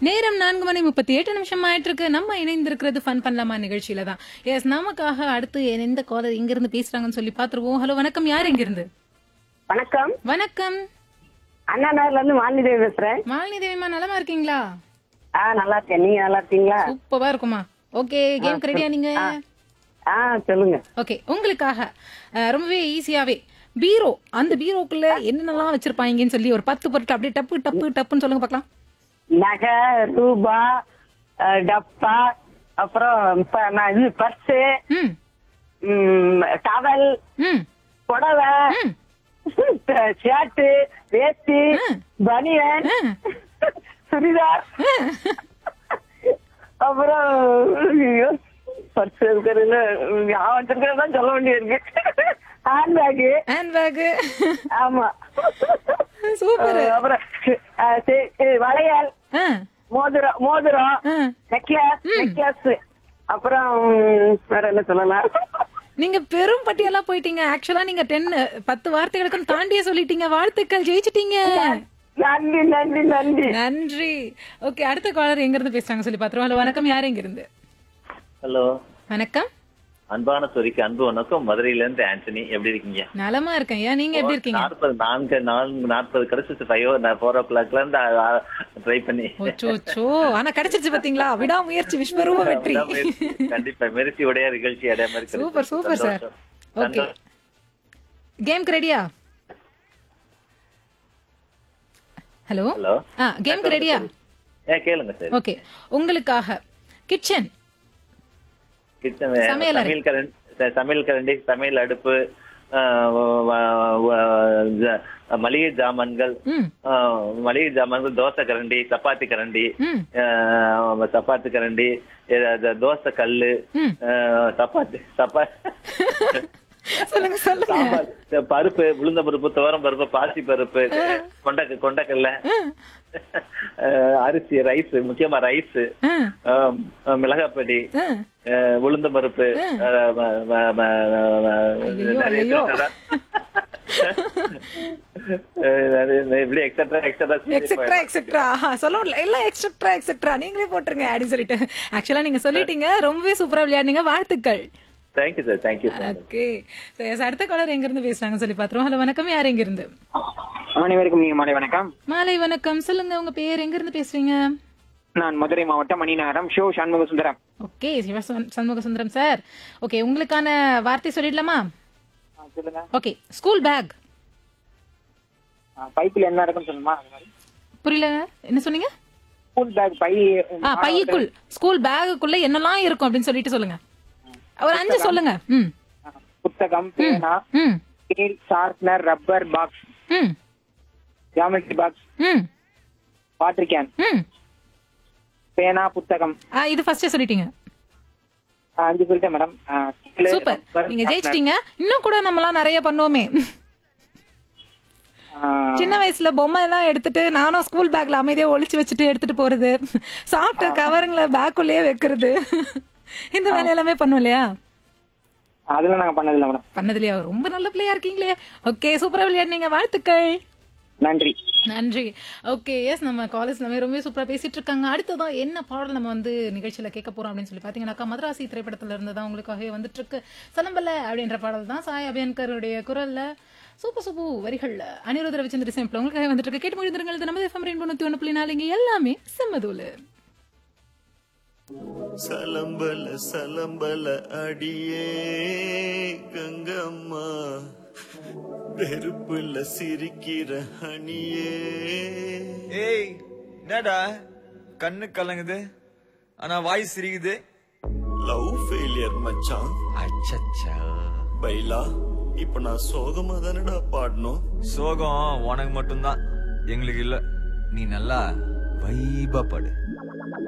நேரம் நான்கு மணி முப்பத்தி எட்டு நிமிஷம் ஆயிட்டு இருக்கு நம்ம இணைந்திருக்கிறது ஃபன் பண்ணலாமா நிகழ்ச்சியில தான் எஸ் நமக்காக அடுத்து எந்த காலர் எங்க இருந்து பேசுறாங்கன்னு சொல்லி பாத்துருவோம் ஹலோ வணக்கம் யார் எங்க இருந்து வணக்கம் வணக்கம் அண்ணா நகர்ல இருந்து மாலிதேவி பேசுறேன் மாலினி தேவிமா நலமா இருக்கீங்களா ஆ நல்லா இருக்கேன் நீங்க நல்லா இருக்கீங்களா சூப்பரா இருக்குமா ஓகே கேம் ரெடியா நீங்க ஆ சொல்லுங்க ஓகே உங்களுக்காக அஹ், ரொம்பவே ஈஸியாவே பீரோ அந்த பீரோக்குள்ள என்னென்னலாம் வச்சிருப்பாங்கன்னு சொல்லி ஒரு பத்து பொருட்கள் அப்படியே டப்பு டப்பு டப்புன்னு சொல்லுங்க பார்க்கலாம் நகை ரூபா அஹ், டப்பா அப்புறம் ப- நான் இது பர்ஸு ம் டவல் ம் புடவை ம். ஷர்ட்டு வேஷ்டி ம். பனியன் ம். சுடிதார் அப்புறம் ஐயோ, பர்ஸ் இருக்கிறதுல ஞாபகம் வச்சிருக்கிறதான் சொல்ல வேண்டியிருக்கு ஹேண்ட்பேக்கு ஹேண்ட்பேக் ஆமா சூப்பர் அஹ் அப்புறம் அஹ் சே- அஹ் வளையல் ஆ மோதிரம் மோதிரம் ஆ. நெக்லஸ் நெக்லஸ் அப்புறம் உம், வேற என்ன சொல்லலாம் நீங்க பெரும் பட்டியலா போயிட்டீங்க ஆக்சுவலா நீங்க டென் பத்து வார்த்தைகளுக்கும் தாண்டியே சொல்லிட்டீங்க வாழ்த்துக்கள் ஜெயிச்சிட்டீங்க நன்றி நன்றி நன்றி நன்றி ஓகே அடுத்த காலர் எங்க இருந்து பேசுறாங்க சொல்லி பாத்துருவோம் ஹலோ வணக்கம் யார் எங்க இருந்து ஹலோ வணக்கம் அன்பான சொரிக்கு அன்பு வணக்கம் மதுரையில இருந்து ஆண்டனி எப்படி இருக்கீங்க நலமா இருக்கேன் ஏன் நீங்க எப்படி இருக்கீங்க நாற்பது நான்கு நான்கு நாற்பது கிடைச்சிச்சு ஃபைவ் ஃபோர் ஓ கிளாக்ல இருந்து ட்ரை பண்ணி ஓச்சோ ஆனா கிடைச்சிருச்சு பாத்தீங்களா விடாமுயற்சி விஸ்வரூப வெற்றி கண்டிப்பா மெரிசி உடைய நிகழ்ச்சி அடைய மாதிரி கிடைச்சது. சூப்பர் சூப்பர் சார் சந்தோஷம். ஓகே சந்தோஷம். கேம்க்கு ரெடியா ஹலோ ஹலோ ஆ கேம்க்கு ரெடியா ஏ கேளுங்க சார் ஓகே உங்களுக்காக கிச்சன் கிச்சன் சமையலறை. சமையல் கரண்டி சமையல் கரண்டி சமையல் அடுப்பு ஆஹ் வ- வ- வ- ஜ- மளிகை ஜாமான்கள் ம் ஆஹ் மளிகை ஜாமான்கள் தோசை கரண்டி சப்பாத்தி கரண்டி ம் ஆஹ் சப்பாத்தி கரண்டி இது- அது தோசை கல்லு ம். ஆஹ் சப்பாத்தி சப்பா சொல்லுங்க சொல்லுங்க சாம்பார் இந்த பருப்பு உளுந்த பருப்பு துவரம் பருப்பு பாசி பருப்பு கொண்ட கொண்டக்கல்ல ஆஹ் அரிசி ரைஸ் முக்கியமா ரைஸ் ஆ, மிளகாப்பொடி ஆ. ஆஹ் உளுந்த பருப்பு ஆஹ் ம- ம- ம- ம- ஐயையோ, நிறைய ஐயையோ. இருக்குடா. ஆஹ் நிறைய- இப்படி எக்ஸட்ரா எக்ஸெட்ரா எக்ஸட்ரா எக்ஸெட்ரா சொல்ல முடியல எல்லாம் எக்ஸெட்ரா எக்ஸெட்ரா நீங்களே போட்டுருங்க அப்படின்னு சொல்லிட்டு ஆக்சுவலா நீங்க சொல்லிட்டீங்க ரொம்பவே சூப்பரா விளையாடுனீங்க வாழ்த்துக்கள் thank you sir thank you sir okay அடுத்த காலர் எங்க இருந்து பேசுறாங்க சொல்லி பாத்துருவோம் ஹலோ வணக்கம் யார் எங்க இருந்து அனைவருக்கும் நீங்க மாலை வணக்கம் மாலை வணக்கம் சொல்லுங்க உங்க பேர் எங்க இருந்து பேசுறீங்க நான் மதுரை மாவட்டம் மணிநகரம் ஷோ Shanmuga Sundaram okay Siva Shanmuga Sundaram sir okay உங்களுக்கான வார்த்தை சொல்லிடலாமா ஆ, சொல்லுங்க ஓகே ஸ்கூல் பேக் ஆ, பைக்குல என்ன இருக்குன்னு சொல்லுமா அது மாதிரி புரியல என்ன சொன்னீங்க ஸ்கூல் பேக் பை ஆ பையுக்குள் ஸ்கூல் பேகுக்குள்ள என்னெல்லாம் இருக்கும் அப்படின்னு சொல்லிட்டு சொல்லுங்க ஒரு அஞ்சு சொல்லுங்க ம் ஆ, புத்தகம் பேனா ம் ஸ்கேல் ஷார்ப்னர் ரப்பர் பாக்ஸ் ம் ஜாமெட்ரி பாக்ஸ் ம் வாட்டர் கேன் ம் பேனா புத்தகம் ஆ, இது ஃபர்ஸ்டே சொல்லிட்டீங்க ஆ, அஞ்சு சொல்லிட்டேன் மேடம் ஆ, scale, சூப்பர் rubber, நீங்க sharpener. ஜெயிச்சிட்டீங்க இன்னும் கூட நம்மலாம் நிறைய பண்ணுவோமே ஆ, சின்ன வயசுல பொம்மை எல்லாம் எடுத்துட்டு நானும் ஸ்கூல் பேக்ல அமைதியா ஒளிச்சு வச்சுட்டு எடுத்துட்டு போறது சாப்பிட்ட கவருங்களை பேக்குள்ளேயே வைக்கிறது இந்த வேலை எல்லாமே பண்ணுவோம் இல்லையா அதெல்லாம் நாங்க பண்ணதில்லை மேடம் பண்ணது இல்லையா ரொம்ப நல்ல பிள்ளையா இருக்கீங்களே ஓகே சூப்பரா விளையாடுனீங்க வாழ்த்துக்கள் நன்றி நன்றி ஓகே எஸ் நம்ம காலேஜ் நம்ம ரொம்ப சூப்பரா பேசிட்டு இருக்காங்க அடுத்ததா என்ன பாடல் நம்ம வந்து நிகழ்ச்சியில கேட்க போறோம் அப்படின்னு சொல்லி பாத்தீங்கன்னாக்கா மதராசி திரைப்படத்துல இருந்து தான் உங்களுக்காகவே வந்துட்டு இருக்கு சலம்பல அப்படின்ற பாடல் தான் சாய் அபியன்கருடைய குரல்ல சூப்பர் சூப்பு வரிகள்ல அனிருத் ரவிச்சந்திர சிம்பிள் உங்களுக்காக வந்துட்டு இருக்கு கேட்டு முடிந்திருங்கள் இது நம்ம எஃப்எம் ரெண்டு தொண்ணூத்தி ஒன்று புள்ளி நாலு இங்க எல்லாமே செம்மதூலு சலம்பல சலம்பல அடியே கங்கம்மா வெறுப்புல சிரிக்கிற அணியே ஏய் என்னடா கண்ணு கலங்குது ஆனா வாய் சிரிக்குது லவ் ஃபெயிலியர் மச்சான் அச்சச்சா பைலா இப்ப நான் சோகமா தானடா பாடணும் சோகம் உனக்கு மட்டும்தான் எங்களுக்கு இல்ல நீ நல்லா வைபா படு